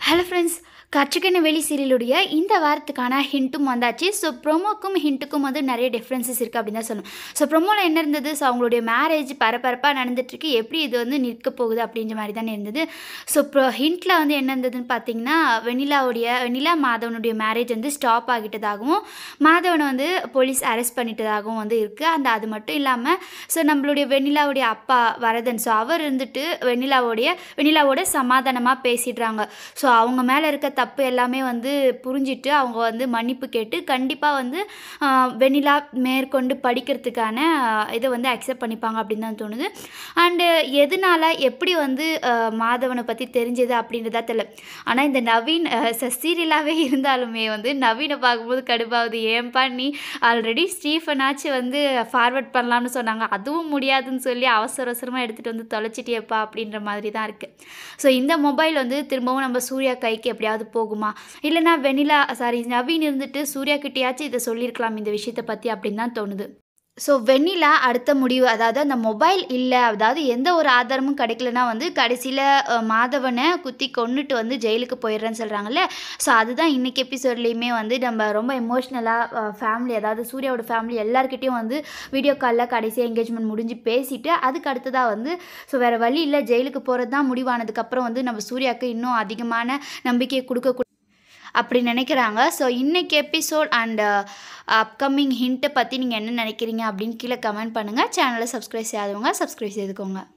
hello friends கற்றுக்கன வெளி சீரியலுடைய இந்த வாரத்துக்கான ஹிண்ட்டும் வந்தாச்சு ஸோ ப்ரொமோக்கும் ஹிண்ட்டுக்கும் வந்து நிறைய டிஃப்ரென்சஸ் இருக்குது அப்படின்னு தான் சொல்லணும் ஸோ ப்ரொமோவில் என்ன இருந்தது ஸோ அவங்களுடைய மேரேஜ் பரபரப்பாக நடந்துட்டுருக்கு எப்படி இது வந்து நிற்க போகுது அப்படின்ற மாதிரி தானே இருந்தது ஸோ ப்ரோ ஹிண்ட்டில் வந்து என்ன இருந்ததுன்னு பார்த்தீங்கன்னா வெண்ணிலாவுடைய வெண்ணிலா மாதவனுடைய மேரேஜ் வந்து ஸ்டாப் ஆகிட்டதாகவும் மாதவனை வந்து போலீஸ் அரெஸ்ட் பண்ணிட்டதாகவும் வந்து இருக்குது அந்த அது மட்டும் இல்லாமல் ஸோ நம்மளுடைய வெண்ணிலாவுடைய அப்பா வரதன் ஸோ அவர் இருந்துட்டு வெண்ணிலாவுடைய வெண்ணிலாவோட சமாதானமாக பேசிடுறாங்க ஸோ அவங்க மேலே இருக்க தப்பு எல்லாமே வந்து புரிஞ்சிட்டு அவங்க வந்து மன்னிப்பு கேட்டு கண்டிப்பாக வந்து ஆஹ், வெண்ணிலா மேற்கொண்டு படிக்கிறதுக்கான ஆஹ், இதை வந்து அக்செப்ட் பண்ணிப்பாங்க அப்படின்னு தான் தோணுது அண்டு எதனால எப்படி வந்து ஆஹ், மாதவனை பற்றி தெரிஞ்சது அப்படின்றதா தெரியல ஆனால் இந்த நவீன் சீரியலாகவே இருந்தாலுமே வந்து நவீனை பார்க்கும்போது கடுப்பாகுது ஏன்பா நீ ஆல்ரெடி ஸ்டீஃபனாச்சு வந்து ஃபார்வர்ட் பண்ணலாம்னு சொன்னாங்க அதுவும் முடியாதுன்னு சொல்லி அவசர அவசரமாக எடுத்துகிட்டு வந்து தொலைச்சிட்டியப்பா அப்படின்ற மாதிரி தான் இருக்குது ஸோ இந்த மொபைல் வந்து திரும்பவும் நம்ம சூர்யா கைக்கு எப்படியாவது போகுமா இல்லைனா வெனிலா சாரி நவீன் இருந்துட்டு சூர்யா கிட்டேயாச்சும் இதை சொல்லியிருக்கலாம் இந்த விஷயத்தை பற்றி அப்படின்னு தான் தோணுது ஸோ வெண்ணிலா அடுத்த முடிவு அதாவது அந்த மொபைல் இல்லை அதாவது எந்த ஒரு ஆதாரமும் கிடைக்கலனா வந்து கடைசியில் மாதவனை குத்தி கொன்னுட்டு வந்து ஜெயிலுக்கு போயிடுறேன்னு சொல்கிறாங்கல்ல ஸோ அதுதான் இன்றைக்கி எபிசோட்லேயுமே வந்து நம்ம ரொம்ப எமோஷ்னலாக ஃபேமிலி அதாவது சூர்யாவோட ஃபேமிலி எல்லாருக்கிட்டையும் வந்து வீடியோ காலில் கடைசி என்கேஜ்மெண்ட் முடிஞ்சு பேசிட்டு அதுக்கு அடுத்ததாக வந்து ஸோ வேறு வழி இல்லை ஜெயிலுக்கு போகிறது தான் முடிவானதுக்கப்புறம் வந்து நம்ம சூர்யாவுக்கு இன்னும் அதிகமான நம்பிக்கையை கொடுக்க அப்படி நினைக்கிறாங்க ஸோ இன்னைக்கு எபிசோட் அண்ட் அப்கமிங் ஹிண்ட்டை பற்றி நீங்கள் என்ன நினைக்கிறீங்க அப்படின்னு கீழே கமெண்ட் பண்ணுங்கள் சேனலை சப்ஸ்கிரைப் செய்யாதவங்க சப்ஸ்கிரைப் செய்துக்கோங்க